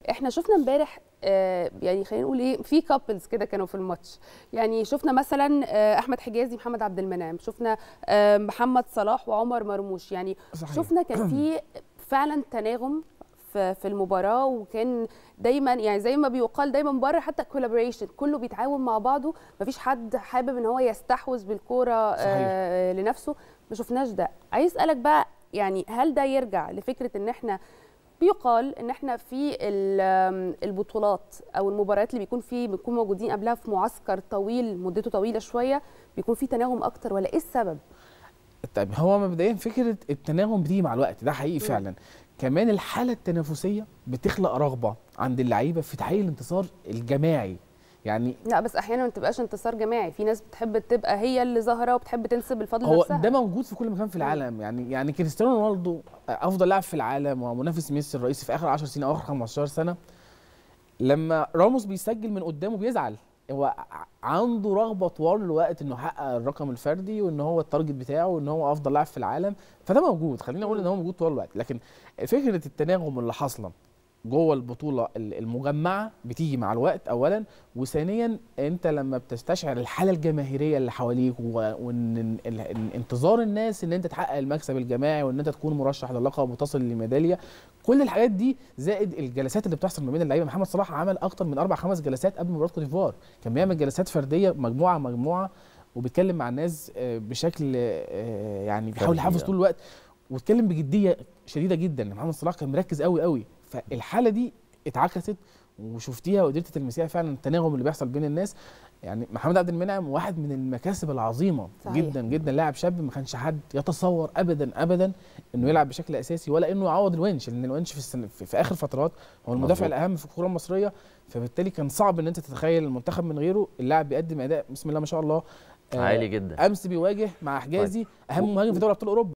احنا شفنا امبارح آه، يعني خلينا نقول ايه في كابلز كده كانوا في الماتش يعني شفنا مثلا آه، احمد حجازي محمد عبد المنعم شفنا آه، محمد صلاح وعمر مرموش يعني صحيح. شفنا كان في فعلا تناغم في في المباراه وكان دايما يعني زي ما بيقال دايما بره حتى كولابوريشن كله بيتعاون مع بعضه مفيش حد حابب ان هو يستحوذ بالكوره آه لنفسه ما شفناش ده عايز اسالك بقى يعني هل ده يرجع لفكره ان احنا بيقال ان احنا في ال- آم، البطولات او المباريات اللي بيكون في بنكون موجودين قبلها في معسكر طويل مدته طويله شويه بيكون في تناغم اكتر ولا ايه السبب طيب هو مبدئيا فكره التناغم بتيجي مع الوقت ده حقيقي فعلا كمان الحاله التنافسيه بتخلق رغبه عند اللعيبه في تحقيق الانتصار الجماعي يعني لا بس احيانا ما بتبقاش انتصار جماعي في ناس بتحب تبقى هي اللي ظاهره وبتحب تنسب الفضل هو لنفسها ده موجود في كل مكان في العالم يعني يعني كريستيانو رونالدو افضل لاعب في العالم ومنافس ميسي الرئيسي في اخر 10 سنين او اخر 15 سنه لما راموس بيسجل من قدامه بيزعل هو ع- عنده رغبه طوال الوقت انه يحقق الرقم الفردي وان هو التارجت بتاعه وان هو افضل لاعب في العالم فده موجود خلينا نقول ان هو موجود طوال الوقت لكن فكره التناغم اللي حاصله جوه البطوله ال- المجمعه بتيجي مع الوقت اولا وثانيا انت لما بتستشعر الحاله الجماهيريه اللي حواليك و- وان ال- ال- ال- انتظار الناس ان انت تحقق المكسب الجماعي وان انت تكون مرشح للقب وتصل لميداليه كل الحاجات دي زائد الجلسات اللي بتحصل ما بين اللعيبه محمد صلاح عمل اكتر من اربع خمس جلسات قبل مباراه كوت ديفوار كان بيعمل جلسات فرديه مجموعه مجموعه وبيتكلم مع الناس آه، بشكل آه، يعني بيحاول فردي، يحافظ آه. طول الوقت واتكلم بجديه شديده جدا محمد صلاح كان مركز قوي قوي فالحاله دي اتعكست وشفتيها وقدرت تلمسيها فعلا التناغم اللي بيحصل بين الناس يعني محمد عبد المنعم واحد من المكاسب العظيمه صحيح. جدا جدا لاعب شاب ما كانش حد يتصور ابدا ابدا انه يلعب بشكل اساسي ولا انه يعوض الونش لان الونش في, السنة في, في اخر فترات هو المدافع مظبوط. الاهم في الكره المصريه فبالتالي كان صعب ان انت تتخيل المنتخب من غيره اللاعب بيقدم اداء بسم الله ما شاء الله آه، عالي جدا امس بيواجه مع حجازي اهم مهاجم في دوري ابطال اوروبا